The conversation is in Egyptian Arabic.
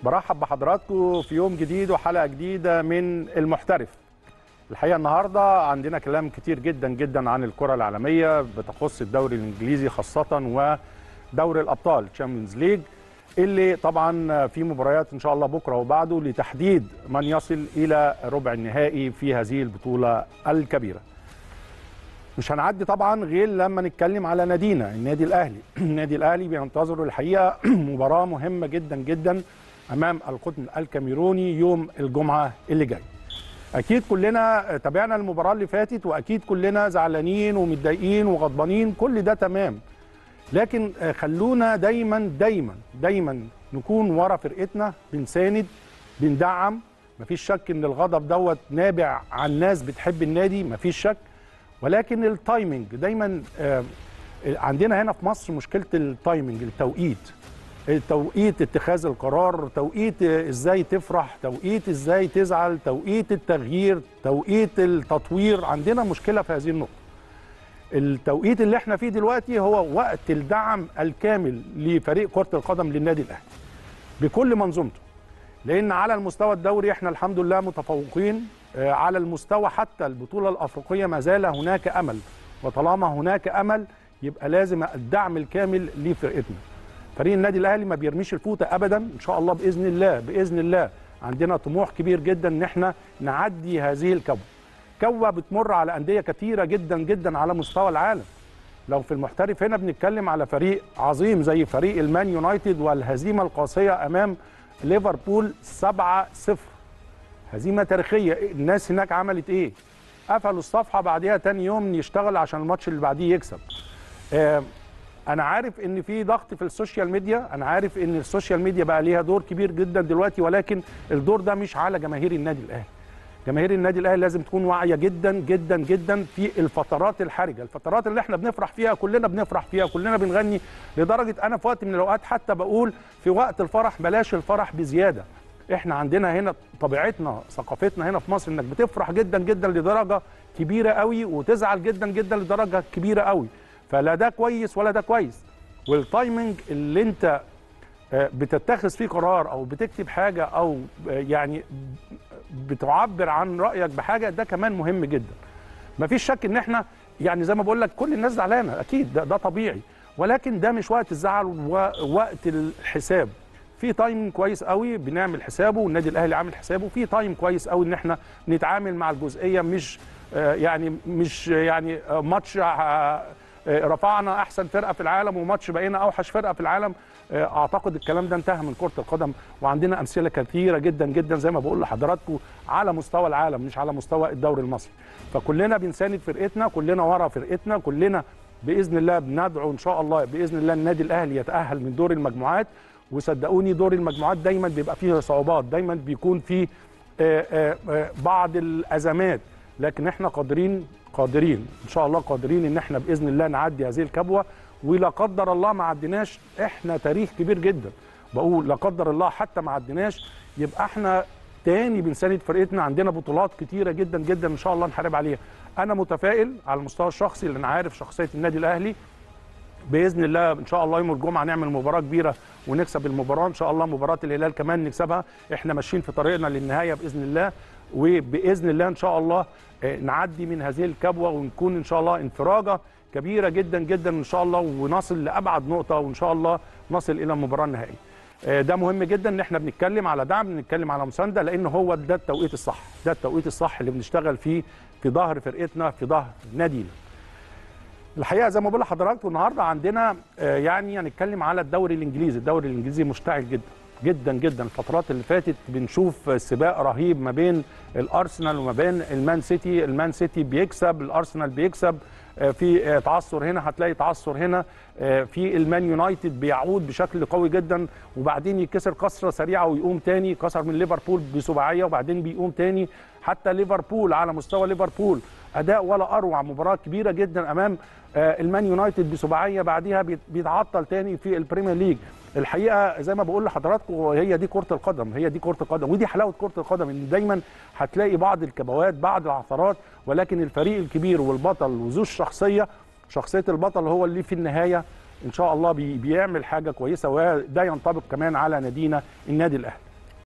برحب بحضراتكم في يوم جديد وحلقه جديده من المحترف الحقيقه النهارده عندنا كلام كتير جدا جدا عن الكره العالميه بتخص الدوري الانجليزي خاصه ودوري الابطال تشامبيونز ليج اللي طبعا في مباريات ان شاء الله بكره وبعده لتحديد من يصل الى ربع النهائي في هذه البطوله الكبيره مش هنعدي طبعا غير لما نتكلم على نادينا النادي الاهلي النادي الاهلي بينتظر الحقيقه مباراه مهمه جدا جدا امام القطن الكاميروني يوم الجمعه اللي جاي اكيد كلنا تابعنا المباراه اللي فاتت واكيد كلنا زعلانين ومتضايقين وغضبانين كل ده تمام لكن خلونا دايما دايما دايما نكون ورا فرقتنا بنساند بندعم مفيش شك ان الغضب دوت نابع عن ناس بتحب النادي مفيش شك ولكن التايمنج دايما عندنا هنا في مصر مشكله التايمنج التوقيت توقيت اتخاذ القرار توقيت ازاي تفرح توقيت ازاي تزعل توقيت التغيير توقيت التطوير عندنا مشكله في هذه النقطه التوقيت اللي احنا فيه دلوقتي هو وقت الدعم الكامل لفريق كره القدم للنادي الاهلي بكل منظومته لان على المستوى الدوري احنا الحمد لله متفوقين على المستوى حتى البطوله الافريقيه ما زال هناك امل وطالما هناك امل يبقى لازم الدعم الكامل لفرقتنا فريق النادي الاهلي ما بيرميش الفوطه ابدا ان شاء الله باذن الله باذن الله عندنا طموح كبير جدا ان احنا نعدي هذه الكبوه كوه بتمر على انديه كثيره جدا جدا على مستوى العالم لو في المحترف هنا بنتكلم على فريق عظيم زي فريق المان يونايتد والهزيمه القاسيه امام ليفربول 7-0 هزيمه تاريخيه الناس هناك عملت ايه قفلوا الصفحه بعدها تاني يوم يشتغل عشان الماتش اللي بعديه يكسب آه انا عارف ان في ضغط في السوشيال ميديا انا عارف ان السوشيال ميديا بقى ليها دور كبير جدا دلوقتي ولكن الدور ده مش على جماهير النادي الاهلي جماهير النادي الاهلي لازم تكون واعيه جدا جدا جدا في الفترات الحرجه الفترات اللي احنا بنفرح فيها كلنا بنفرح فيها كلنا بنغني لدرجه انا في وقت من الاوقات حتى بقول في وقت الفرح بلاش الفرح بزياده احنا عندنا هنا طبيعتنا ثقافتنا هنا في مصر انك بتفرح جدا جدا لدرجه كبيره قوي وتزعل جدا جدا لدرجه كبيره قوي فلا ده كويس ولا ده كويس والتايمنج اللي انت بتتخذ فيه قرار او بتكتب حاجه او يعني بتعبر عن رايك بحاجه ده كمان مهم جدا مفيش شك ان احنا يعني زي ما بقول لك كل الناس زعلانه اكيد ده, ده طبيعي ولكن ده مش وقت الزعل ووقت الحساب في تايم كويس قوي بنعمل حسابه والنادي الاهلي عامل حسابه في تايم كويس قوي ان احنا نتعامل مع الجزئيه مش يعني مش يعني ماتش رفعنا احسن فرقه في العالم وماتش بقينا اوحش فرقه في العالم اعتقد الكلام ده انتهى من كره القدم وعندنا امثله كثيره جدا جدا زي ما بقول لحضراتكم على مستوى العالم مش على مستوى الدوري المصري فكلنا بنساند فرقتنا كلنا ورا فرقتنا كلنا باذن الله بندعو ان شاء الله باذن الله النادي الاهلي يتاهل من دور المجموعات وصدقوني دور المجموعات دايما بيبقى فيه صعوبات دايما بيكون فيه بعض الازمات لكن احنا قادرين قادرين ان شاء الله قادرين ان احنا باذن الله نعدي هذه الكبوه ولا قدر الله ما عديناش احنا تاريخ كبير جدا بقول لا قدر الله حتى ما عديناش يبقى احنا تاني بنساند فرقتنا عندنا بطولات كتيره جدا جدا ان شاء الله نحارب عليها انا متفائل على المستوى الشخصي لان عارف شخصيه النادي الاهلي باذن الله ان شاء الله يوم الجمعه نعمل مباراه كبيره ونكسب المباراه ان شاء الله مباراه الهلال كمان نكسبها احنا ماشيين في طريقنا للنهايه باذن الله وباذن الله ان شاء الله نعدي من هذه الكبوه ونكون ان شاء الله انفراجه كبيره جدا جدا ان شاء الله ونصل لابعد نقطه وان شاء الله نصل الى المباراه النهائيه. ده مهم جدا ان احنا بنتكلم على دعم بنتكلم على مسانده لان هو ده التوقيت الصح، ده التوقيت الصح اللي بنشتغل فيه في ظهر فرقتنا في ظهر نادينا. الحقيقه زي ما بقول لحضراتكم النهارده عندنا يعني هنتكلم على الدوري الانجليزي، الدوري الانجليزي مشتعل جدا جدا جدا الفترات اللي فاتت بنشوف سباق رهيب ما بين الارسنال وما بين المان سيتي المان سيتي بيكسب الارسنال بيكسب في تعثر هنا هتلاقي تعثر هنا في المان يونايتد بيعود بشكل قوي جدا وبعدين يتكسر كسره سريعه ويقوم تاني كسر من ليفربول بسباعيه وبعدين بيقوم تاني حتى ليفربول على مستوى ليفربول اداء ولا اروع مباراه كبيره جدا امام المان يونايتد بسباعيه بعديها بيتعطل تاني في البريمير ليج الحقيقه زي ما بقول لحضراتكم هي دي كره القدم هي دي كره القدم ودي حلاوه كره القدم ان دايما هتلاقي بعض الكبوات بعض العثرات ولكن الفريق الكبير والبطل وذو الشخصيه شخصيه البطل هو اللي في النهايه ان شاء الله بي بيعمل حاجه كويسه وده ينطبق كمان على نادينا النادي الاهلي